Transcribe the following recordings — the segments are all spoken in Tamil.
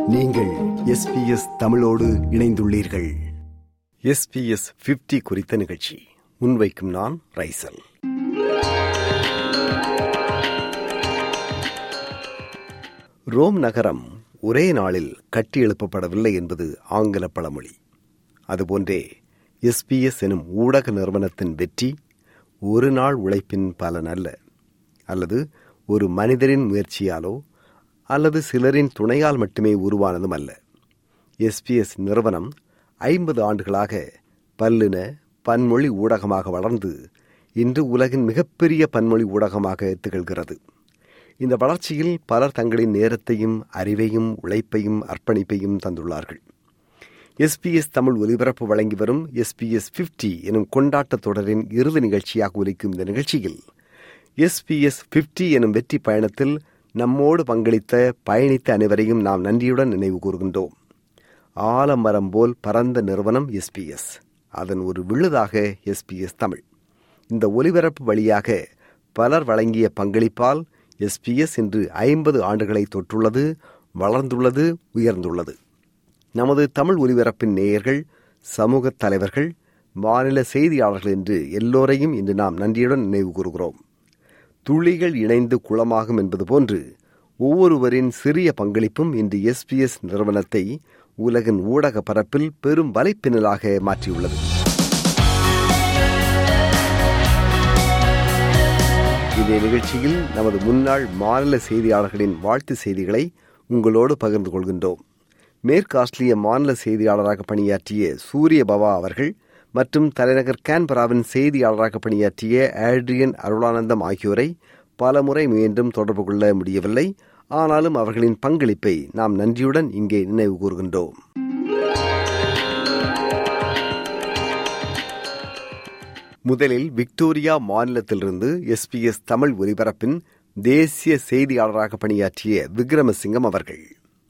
நீங்கள் எஸ்பிஎஸ் தமிழோடு இணைந்துள்ளீர்கள் எஸ்பிஎஸ் 50 குறித்த நிகழ்ச்சி முன்வைக்கும் நான் ரைசல் ரோம் நகரம் ஒரே நாளில் கட்டி எழுப்பப்படவில்லை என்பது ஆங்கில பழமொழி அதுபோன்றே எஸ்பிஎஸ் எனும் ஊடக நிறுவனத்தின் வெற்றி ஒரு நாள் உழைப்பின் பலன் அல்ல அல்லது ஒரு மனிதரின் முயற்சியாலோ அல்லது சிலரின் துணையால் மட்டுமே உருவானதும் அல்ல எஸ்பிஎஸ் நிறுவனம் ஐம்பது ஆண்டுகளாக பல்லின பன்மொழி ஊடகமாக வளர்ந்து இன்று உலகின் மிகப்பெரிய பன்மொழி ஊடகமாக திகழ்கிறது இந்த வளர்ச்சியில் பலர் தங்களின் நேரத்தையும் அறிவையும் உழைப்பையும் அர்ப்பணிப்பையும் தந்துள்ளார்கள் எஸ்பிஎஸ் தமிழ் ஒலிபரப்பு வழங்கி வரும் எஸ்பிஎஸ் 50 எனும் கொண்டாட்டத் தொடரின் இறுதி நிகழ்ச்சியாக ஒலிக்கும் இந்த நிகழ்ச்சியில் எஸ்பிஎஸ் 50 எனும் வெற்றி பயணத்தில் நம்மோடு பங்களித்த பயணித்த அனைவரையும் நாம் நன்றியுடன் நினைவு கூறுகின்றோம் ஆலமரம் போல் பரந்த நிறுவனம் எஸ்பிஎஸ் அதன் ஒரு விழுதாக எஸ்பிஎஸ் தமிழ் இந்த ஒலிபரப்பு வழியாக பலர் வழங்கிய பங்களிப்பால் எஸ்பிஎஸ் இன்று ஐம்பது ஆண்டுகளை தொற்றுள்ளது வளர்ந்துள்ளது உயர்ந்துள்ளது நமது தமிழ் ஒலிபரப்பின் நேயர்கள் சமூக தலைவர்கள் மாநில செய்தியாளர்கள் என்று எல்லோரையும் இன்று நாம் நன்றியுடன் நினைவு கூறுகிறோம் துளிகள் இணைந்து குளமாகும் என்பது போன்று ஒவ்வொருவரின் சிறிய பங்களிப்பும் இன்று எஸ்பிஎஸ் நிறுவனத்தை உலகின் ஊடக பரப்பில் பெரும் வலைப்பின்னலாக மாற்றியுள்ளது இந்த நிகழ்ச்சியில் நமது முன்னாள் மாநில செய்தியாளர்களின் வாழ்த்து செய்திகளை உங்களோடு பகிர்ந்து கொள்கின்றோம் மேற்கு ஆஸ்திரேலிய மாநில செய்தியாளராக பணியாற்றிய சூரிய பவா அவர்கள் மற்றும் தலைநகர் கேன்பராவின் செய்தியாளராக பணியாற்றிய ஆட்ரியன் அருளானந்தம் ஆகியோரை பலமுறை மீண்டும் தொடர்பு கொள்ள முடியவில்லை ஆனாலும் அவர்களின் பங்களிப்பை நாம் நன்றியுடன் இங்கே நினைவு கூறுகின்றோம் முதலில் விக்டோரியா மாநிலத்திலிருந்து எஸ்பிஎஸ் தமிழ் ஒலிபரப்பின் தேசிய செய்தியாளராக பணியாற்றிய விக்ரமசிங்கம் அவர்கள்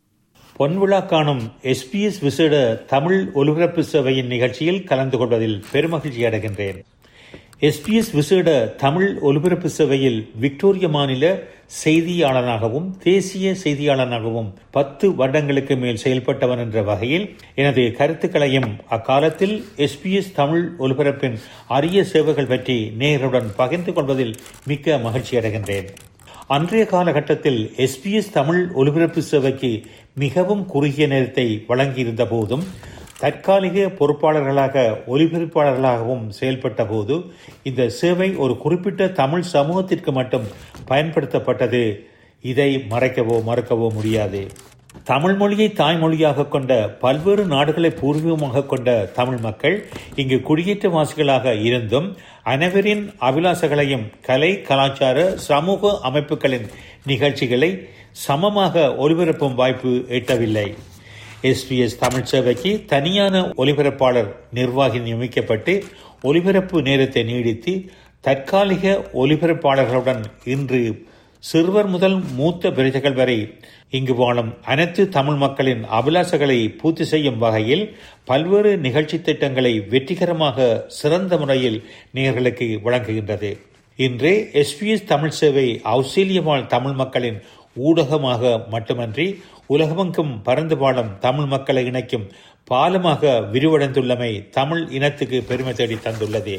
பொன்விழா காணும் எஸ்பிஎஸ் விசேட தமிழ் ஒலிபரப்பு சேவையின் நிகழ்ச்சியில் கலந்து கொள்வதில் பெருமகிழ்ச்சி அடைகின்றேன் எஸ்பிஎஸ் விசேட தமிழ் ஒலிபரப்பு சேவையில் விக்டோரிய மாநில செய்தியாளனாகவும் தேசிய செய்தியாளனாகவும் பத்து வருடங்களுக்கு மேல் செயல்பட்டவன் என்ற வகையில் எனது கருத்துக்களையும் அக்காலத்தில் எஸ்பிஎஸ் தமிழ் ஒலிபரப்பின் அரிய சேவைகள் பற்றி நேருடன் பகிர்ந்து கொள்வதில் மிக்க மகிழ்ச்சி அடைகின்றேன் அன்றைய காலகட்டத்தில் எஸ்பிஎஸ் தமிழ் ஒலிபரப்பு சேவைக்கு மிகவும் குறுகிய நேரத்தை வழங்கியிருந்த போதும் தற்காலிக பொறுப்பாளர்களாக ஒலிபரப்பாளர்களாகவும் செயல்பட்ட போது இந்த சேவை ஒரு குறிப்பிட்ட தமிழ் சமூகத்திற்கு மட்டும் பயன்படுத்தப்பட்டது இதை மறைக்கவோ மறுக்கவோ முடியாது தமிழ் மொழியை தாய்மொழியாக கொண்ட பல்வேறு நாடுகளை பூர்வீகமாக கொண்ட தமிழ் மக்கள் இங்கு குடியேற்றவாசிகளாக இருந்தும் அனைவரின் அபிலாசங்களையும் கலை கலாச்சார சமூக அமைப்புகளின் நிகழ்ச்சிகளை சமமாக ஒலிபரப்பும் வாய்ப்பு எட்டவில்லை எஸ்பிஎஸ் தமிழ் சேவைக்கு தனியான ஒலிபரப்பாளர் நிர்வாகி நியமிக்கப்பட்டு ஒலிபரப்பு நேரத்தை நீடித்து தற்காலிக ஒலிபரப்பாளர்களுடன் இன்று சிறுவர் முதல் மூத்த பிரஜைகள் வரை இங்கு வாழும் அனைத்து தமிழ் மக்களின் அபிலாசங்களை பூர்த்தி செய்யும் வகையில் பல்வேறு நிகழ்ச்சி திட்டங்களை வெற்றிகரமாக சிறந்த முறையில் நேர்களுக்கு வழங்குகின்றது இன்று எஸ்பிஎஸ் தமிழ் சேவை ஆஸ்திரேலிய வாழ் தமிழ் மக்களின் ஊடகமாக மட்டுமன்றி உலகமெங்கும் பறந்து வாழும் தமிழ் மக்களை இணைக்கும் பாலமாக விரிவடைந்துள்ளமை தமிழ் இனத்துக்கு பெருமை தேடி தந்துள்ளது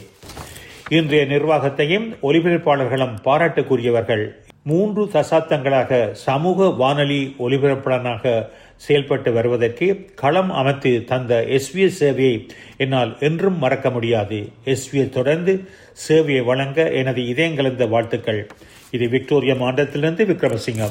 இன்றைய நிர்வாகத்தையும் ஒலிபரப்பாளர்களும் பாராட்டுக்குரியவர்கள் மூன்று தசாப்தங்களாக சமூக வானொலி ஒலிபரப்பாளனாக செயல்பட்டு வருவதற்கு களம் அமைத்து தந்த எஸ்விஎஸ் சேவையை என்னால் என்றும் மறக்க முடியாது எஸ்விஎஸ் தொடர்ந்து சேவையை வழங்க எனது இதயங்கலந்த வாழ்த்துக்கள் இது விக்டோரியா மாநிலத்திலிருந்து விக்ரமசிங்கம்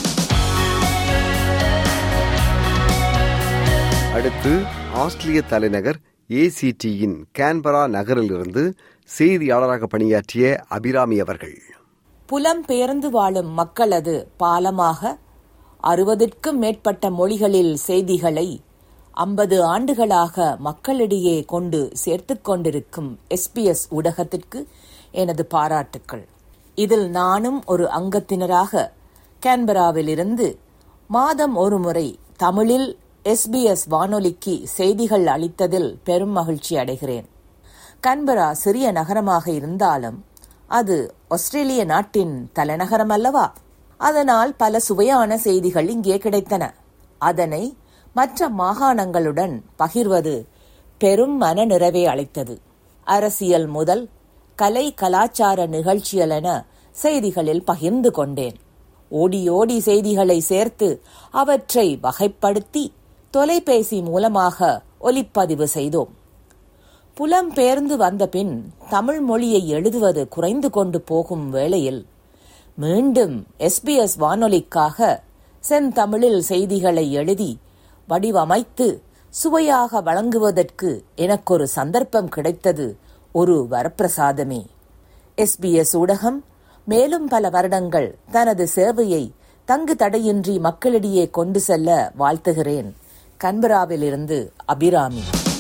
அடுத்து ஆஸ்திரேலிய தலைநகர் ஏசிடியின் கேன்பரா நகரிலிருந்து செய்தியாளராக பணியாற்றிய அபிராமி அவர்கள் புலம்பெயர்ந்து வாழும் மக்களது பாலமாக அறுபதுக்கும் மேற்பட்ட மொழிகளில் செய்திகளை ஐம்பது ஆண்டுகளாக மக்களிடையே கொண்டு சேர்த்துக் கொண்டிருக்கும் எஸ்பிஎஸ் ஊடகத்திற்கு எனது பாராட்டுக்கள் இதில் நானும் ஒரு அங்கத்தினராக கேன்பராவிலிருந்து மாதம் ஒரு முறை தமிழில் எஸ்பிஎஸ் வானொலிக்கு செய்திகள் அளித்ததில் பெரும் மகிழ்ச்சி அடைகிறேன் கன்பரா சிறிய நகரமாக இருந்தாலும் அது ஆஸ்திரேலிய நாட்டின் தலைநகரம் அல்லவா அதனால் பல சுவையான செய்திகள் இங்கே கிடைத்தன அதனை மற்ற மாகாணங்களுடன் பகிர்வது பெரும் மனநிறைவை அளித்தது அரசியல் முதல் கலை கலாச்சார நிகழ்ச்சிகள் என செய்திகளில் பகிர்ந்து கொண்டேன் ஓடி ஓடி செய்திகளை சேர்த்து அவற்றை வகைப்படுத்தி தொலைபேசி மூலமாக ஒலிப்பதிவு செய்தோம் புலம்பெயர்ந்து வந்த பின் தமிழ் மொழியை எழுதுவது குறைந்து கொண்டு போகும் வேளையில் மீண்டும் எஸ்பிஎஸ் வானொலிக்காக செந்தமிழில் செய்திகளை எழுதி வடிவமைத்து சுவையாக வழங்குவதற்கு எனக்கொரு சந்தர்ப்பம் கிடைத்தது ஒரு வரப்பிரசாதமே எஸ்பிஎஸ் ஊடகம் மேலும் பல வருடங்கள் தனது சேவையை தங்கு தடையின்றி மக்களிடையே கொண்டு செல்ல வாழ்த்துகிறேன் கன்பராவிலிருந்து அபிராமி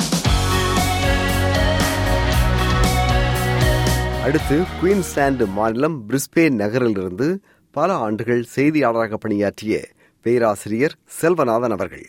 அடுத்து குயின்ஸ்லாந்து மாநிலம் பிரிஸ்பேன் நகரிலிருந்து பல ஆண்டுகள் செய்தியாளராக பணியாற்றிய பேராசிரியர் செல்வநாதன் அவர்கள்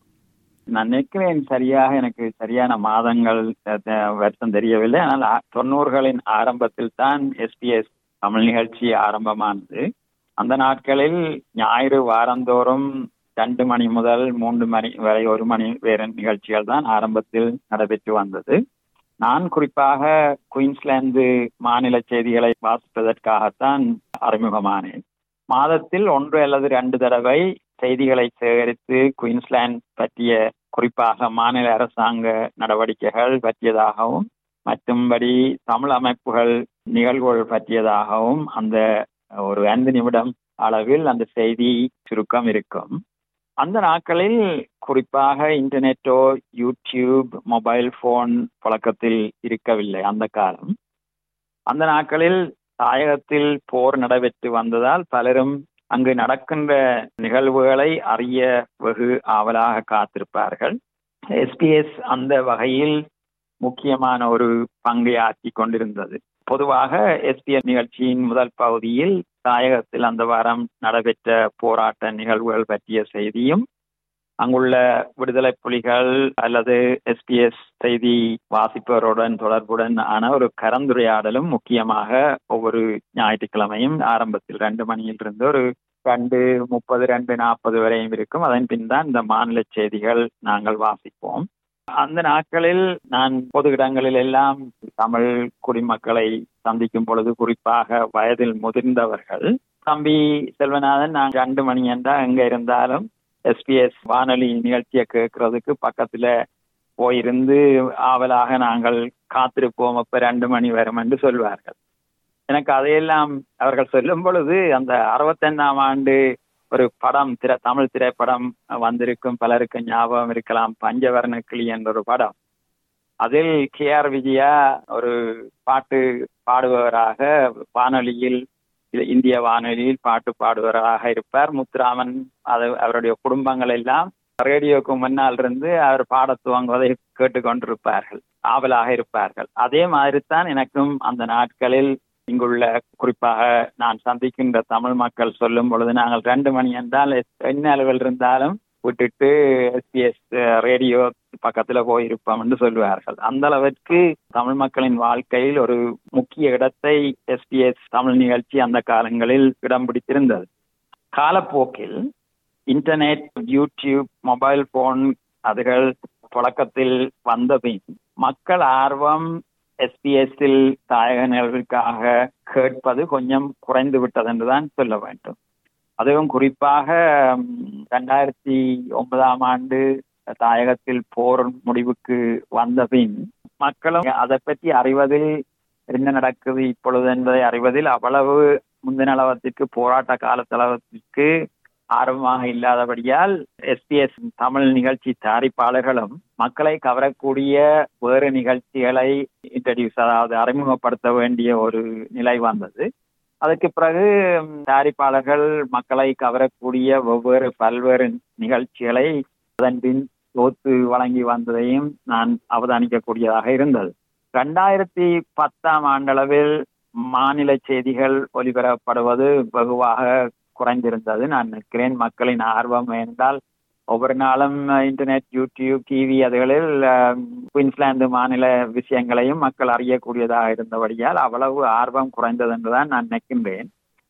நான் நினைக்கிறேன் சரியாக எனக்கு சரியான மாதங்கள் வருஷம் தெரியவில்லை ஆனால் தொண்ணூறுகளின் ஆரம்பத்தில் தான் எஸ்பிஎஸ் தமிழ் நிகழ்ச்சி ஆரம்பமானது அந்த நாட்களில் ஞாயிறு வாரந்தோறும் ரெண்டு மணி முதல் மூன்று மணி வரை ஒரு மணி வேற நிகழ்ச்சிகள் தான் ஆரம்பத்தில் நடைபெற்று வந்தது நான் குறிப்பாக குயின்ஸ்லாந்து மாநில செய்திகளை வாசிப்பதற்காகத்தான் அறிமுகமானேன் மாதத்தில் ஒன்று அல்லது ரெண்டு தடவை செய்திகளை சேகரித்து குயின்ஸ்லாந்து பற்றிய குறிப்பாக மாநில அரசாங்க நடவடிக்கைகள் பற்றியதாகவும் மற்றும்படி தமிழ் அமைப்புகள் நிகழ்வுகள் பற்றியதாகவும் அந்த ஒரு ஐந்து நிமிடம் அளவில் அந்த செய்தி சுருக்கம் இருக்கும் அந்த நாட்களில் குறிப்பாக இன்டர்நெட்டோ யூடியூப் மொபைல் போன் பழக்கத்தில் இருக்கவில்லை அந்த காலம் அந்த நாட்களில் தாயகத்தில் போர் நடைபெற்று வந்ததால் பலரும் அங்கு நடக்கின்ற நிகழ்வுகளை அறிய வெகு ஆவலாக காத்திருப்பார்கள் எஸ்பிஎஸ் அந்த வகையில் முக்கியமான ஒரு பங்கை ஆற்றி கொண்டிருந்தது பொதுவாக எஸ்பிஎஸ் நிகழ்ச்சியின் முதல் பகுதியில் தாயகத்தில் அந்த வாரம் நடைபெற்ற போராட்ட நிகழ்வுகள் பற்றிய செய்தியும் அங்குள்ள விடுதலை புலிகள் அல்லது எஸ்பிஎஸ் செய்தி வாசிப்பவருடன் தொடர்புடன் ஆன ஒரு கலந்துரையாடலும் முக்கியமாக ஒவ்வொரு ஞாயிற்றுக்கிழமையும் ஆரம்பத்தில் ரெண்டு மணியிலிருந்து ஒரு ரெண்டு முப்பது ரெண்டு நாற்பது வரையும் இருக்கும் அதன் பின் தான் இந்த மாநில செய்திகள் நாங்கள் வாசிப்போம் அந்த நாட்களில் நான் பொது இடங்களில் எல்லாம் தமிழ் குடிமக்களை சந்திக்கும் பொழுது குறிப்பாக வயதில் முதிர்ந்தவர்கள் தம்பி செல்வநாதன் நான் ரெண்டு மணி என்றா எங்க இருந்தாலும் எஸ்பிஎஸ் வானொலி நிகழ்ச்சியை கேட்கறதுக்கு பக்கத்துல போயிருந்து ஆவலாக நாங்கள் காத்திருப்போம் அப்ப ரெண்டு மணி வரும் என்று சொல்வார்கள் எனக்கு அதையெல்லாம் அவர்கள் சொல்லும் பொழுது அந்த அறுபத்தைந்தாம் ஆண்டு ஒரு படம் திரை தமிழ் திரைப்படம் வந்திருக்கும் பலருக்கு ஞாபகம் இருக்கலாம் பஞ்சவர்ண கிளி என்ற ஒரு படம் அதில் கே ஆர் விஜயா ஒரு பாட்டு பாடுபவராக வானொலியில் இந்திய வானொலியில் பாட்டு பாடுபவராக இருப்பார் முத்துராமன் அது அவருடைய குடும்பங்கள் எல்லாம் ரேடியோக்கு முன்னால் இருந்து அவர் பாட துவங்குவதை கேட்டுக்கொண்டிருப்பார்கள் ஆவலாக இருப்பார்கள் அதே மாதிரி தான் எனக்கும் அந்த நாட்களில் இங்குள்ள குறிப்பாக நான் சந்திக்கின்ற தமிழ் மக்கள் சொல்லும் பொழுது நாங்கள் ரெண்டு மணி என்றால் என்ன அளவில் இருந்தாலும் விட்டுட்டு எஸ்பிஎஸ் ரேடியோ பக்கத்துல போயிருப்போம் என்று சொல்லுவார்கள் அந்த அளவிற்கு தமிழ் மக்களின் வாழ்க்கையில் ஒரு முக்கிய இடத்தை எஸ்பிஎஸ் தமிழ் நிகழ்ச்சி அந்த காலங்களில் இடம் பிடித்திருந்தது காலப்போக்கில் இன்டர்நெட் யூடியூப் மொபைல் போன் அதுகள் புழக்கத்தில் வந்தபின் மக்கள் ஆர்வம் எஸ்பிஎஸ்ஸில் தாயக நிகழ்வுக்காக கேட்பது கொஞ்சம் குறைந்து விட்டது என்றுதான் சொல்ல வேண்டும் அதுவும் குறிப்பாக ரெண்டாயிரத்தி ஒன்பதாம் ஆண்டு தாயகத்தில் போர் முடிவுக்கு வந்த பின் மக்களும் அதை பற்றி அறிவதில் என்ன நடக்குது இப்பொழுது என்பதை அறிவதில் அவ்வளவு முந்தின அளவத்திற்கு போராட்ட காலத்தளவத்திற்கு ஆர்வமாக இல்லாதபடியால் எஸ்பிஎஸ் தமிழ் நிகழ்ச்சி தயாரிப்பாளர்களும் மக்களை கவரக்கூடிய வேறு நிகழ்ச்சிகளை இன்ட்ரடியூஸ் அதாவது அறிமுகப்படுத்த வேண்டிய ஒரு நிலை வந்தது அதுக்கு பிறகு தயாரிப்பாளர்கள் மக்களை கவரக்கூடிய வெவ்வேறு பல்வேறு நிகழ்ச்சிகளை அதன் பின் தோத்து வழங்கி வந்ததையும் நான் அவதானிக்கக்கூடியதாக இருந்தது ரெண்டாயிரத்தி பத்தாம் ஆண்டளவில் மாநில செய்திகள் ஒலிபரப்படுவது வெகுவாக குறைந்திருந்தது நான் நிற்கிறேன் மக்களின் ஆர்வம் என்றால் ஒவ்வொரு நாளும் இன்டர்நெட் யூடியூப் டிவி அதுகளில் குயின்ஸ்லாந்து மாநில விஷயங்களையும் மக்கள் அறியக்கூடியதாக இருந்தபடியால் அவ்வளவு ஆர்வம் குறைந்தது என்றுதான் நான் நினைக்கின்றேன்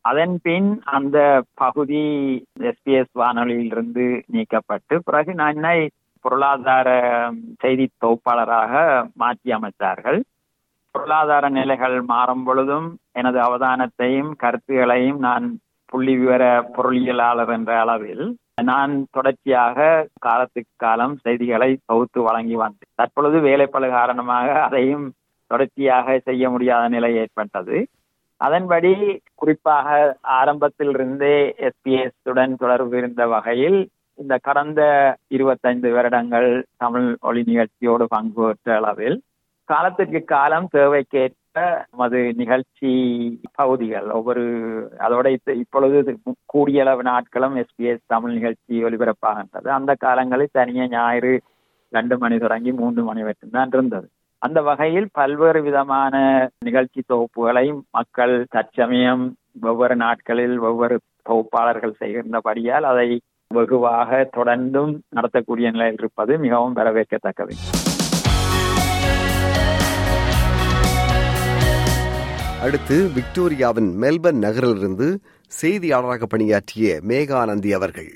அதன் பின் அந்த பகுதி எஸ்பிஎஸ் வானொலியிலிருந்து நீக்கப்பட்டு பிறகு என்னை பொருளாதார செய்தி தொகுப்பாளராக மாற்றி அமைத்தார்கள் பொருளாதார நிலைகள் மாறும் பொழுதும் எனது அவதானத்தையும் கருத்துகளையும் நான் புள்ளி விவர பொருளியலாளர் என்ற அளவில் நான் தொடர்ச்சியாக காலத்துக்கு காலம் செய்திகளை தொகுத்து வழங்கி வந்தேன் தற்பொழுது வேலைப்பழு காரணமாக அதையும் தொடர்ச்சியாக செய்ய முடியாத நிலை ஏற்பட்டது அதன்படி குறிப்பாக ஆரம்பத்தில் இருந்தே எஸ்பிஎஸ் உடன் தொடர்பு இருந்த வகையில் இந்த கடந்த இருபத்தைந்து வருடங்கள் தமிழ் ஒளி நிகழ்ச்சியோடு பங்கு பெற்ற அளவில் காலத்திற்கு காலம் தேவைக்கேற்ப நமது நிகழ்ச்சி பகுதிகள் ஒவ்வொரு அதோட இப்பொழுது கூடிய அளவு நாட்களும் எஸ்பிஎஸ் தமிழ் நிகழ்ச்சி ஒலிபரப்பாகின்றது அந்த காலங்களில் தனியே ஞாயிறு ரெண்டு மணி தொடங்கி மூன்று மணி வரைக்கும் தான் இருந்தது அந்த வகையில் பல்வேறு விதமான நிகழ்ச்சி தொகுப்புகளை மக்கள் தற்சமயம் ஒவ்வொரு நாட்களில் ஒவ்வொரு தொகுப்பாளர்கள் செய்கின்றபடியால் அதை வெகுவாக தொடர்ந்தும் நடத்தக்கூடிய நிலையில் இருப்பது மிகவும் வரவேற்கத்தக்கது அடுத்து விக்டோரியாவின் மெல்பர்ன் நகரிலிருந்து செய்தியாளராக பணியாற்றிய மேகானந்தி அவர்கள்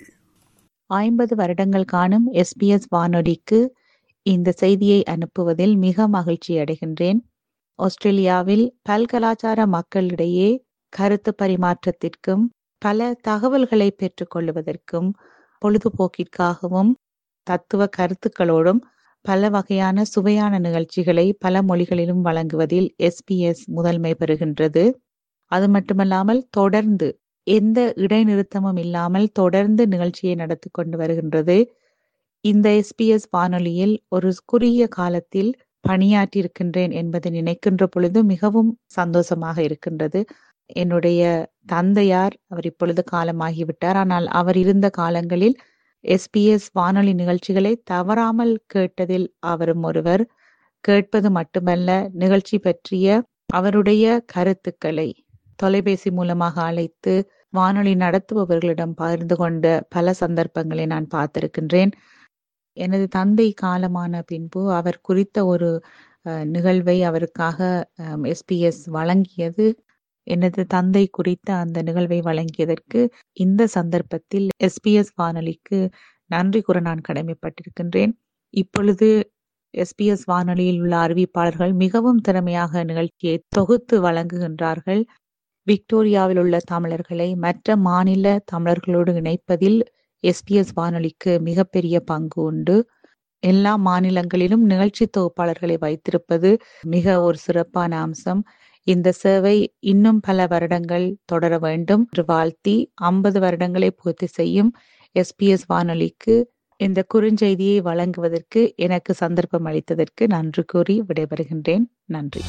ஐம்பது வருடங்கள் காணும் எஸ்பிஎஸ் வானொலிக்கு இந்த செய்தியை அனுப்புவதில் மிக மகிழ்ச்சி அடைகின்றேன் ஆஸ்திரேலியாவில் பல்கலாச்சார மக்களிடையே கருத்து பரிமாற்றத்திற்கும் பல தகவல்களை பெற்றுக்கொள்வதற்கும் பொழுதுபோக்கிற்காகவும் தத்துவ கருத்துக்களோடும் பல வகையான சுவையான நிகழ்ச்சிகளை பல மொழிகளிலும் வழங்குவதில் எஸ்பிஎஸ் முதன்மை பெறுகின்றது அது மட்டுமல்லாமல் தொடர்ந்து எந்த இடைநிறுத்தமும் இல்லாமல் தொடர்ந்து நிகழ்ச்சியை நடத்தி கொண்டு வருகின்றது இந்த எஸ்பிஎஸ் வானொலியில் ஒரு குறுகிய காலத்தில் பணியாற்றியிருக்கின்றேன் என்பதை நினைக்கின்ற பொழுது மிகவும் சந்தோஷமாக இருக்கின்றது என்னுடைய தந்தையார் அவர் இப்பொழுது காலமாகிவிட்டார் ஆனால் அவர் இருந்த காலங்களில் எஸ்பிஎஸ் வானொலி நிகழ்ச்சிகளை தவறாமல் கேட்டதில் அவரும் ஒருவர் கேட்பது மட்டுமல்ல நிகழ்ச்சி பற்றிய அவருடைய கருத்துக்களை தொலைபேசி மூலமாக அழைத்து வானொலி நடத்துபவர்களிடம் பகிர்ந்து கொண்ட பல சந்தர்ப்பங்களை நான் பார்த்திருக்கின்றேன் எனது தந்தை காலமான பின்பு அவர் குறித்த ஒரு நிகழ்வை அவருக்காக எஸ்பிஎஸ் வழங்கியது எனது தந்தை குறித்த அந்த நிகழ்வை வழங்கியதற்கு இந்த சந்தர்ப்பத்தில் எஸ்பிஎஸ் வானொலிக்கு நன்றி கூற நான் கடமைப்பட்டிருக்கின்றேன் இப்பொழுது எஸ்பிஎஸ் வானொலியில் உள்ள அறிவிப்பாளர்கள் மிகவும் திறமையாக நிகழ்ச்சியை தொகுத்து வழங்குகின்றார்கள் விக்டோரியாவில் உள்ள தமிழர்களை மற்ற மாநில தமிழர்களோடு இணைப்பதில் எஸ்பிஎஸ் வானொலிக்கு மிகப்பெரிய பங்கு உண்டு எல்லா மாநிலங்களிலும் நிகழ்ச்சி தொகுப்பாளர்களை வைத்திருப்பது மிக ஒரு சிறப்பான அம்சம் இந்த சேவை இன்னும் பல வருடங்கள் தொடர வேண்டும் என்று வாழ்த்தி ஐம்பது வருடங்களை பூர்த்தி செய்யும் எஸ்பிஎஸ் வானொலிக்கு இந்த குறுஞ்செய்தியை வழங்குவதற்கு எனக்கு சந்தர்ப்பம் அளித்ததற்கு நன்றி கூறி விடைபெறுகின்றேன் நன்றி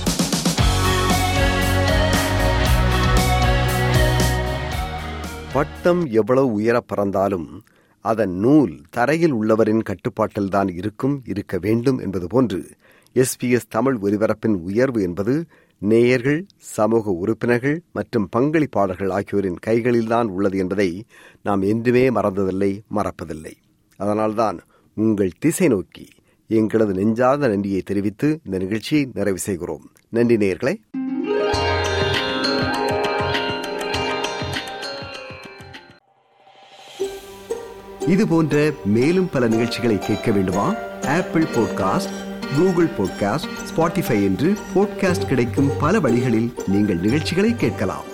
பட்டம் எவ்வளவு உயர பறந்தாலும் அதன் நூல் தரையில் உள்ளவரின் கட்டுப்பாட்டில்தான் இருக்கும் இருக்க வேண்டும் என்பது போன்று எஸ்பிஎஸ் தமிழ் ஒலிபரப்பின் உயர்வு என்பது நேயர்கள் சமூக உறுப்பினர்கள் மற்றும் பங்களிப்பாளர்கள் ஆகியோரின் கைகளில்தான் உள்ளது என்பதை நாம் என்றுமே மறந்ததில்லை மறப்பதில்லை அதனால்தான் உங்கள் திசை நோக்கி எங்களது நெஞ்சார்ந்த நன்றியை தெரிவித்து இந்த நிகழ்ச்சியை நிறைவு செய்கிறோம் நன்றி நேயர்களே இது போன்ற மேலும் பல நிகழ்ச்சிகளை கேட்க வேண்டுமா Apple podcast Google podcast Spotify என்று பாட்காஸ்ட் கிடைக்கும் பல வழிகளில் நீங்கள் நிகழ்ச்சிகளை கேட்கலாம்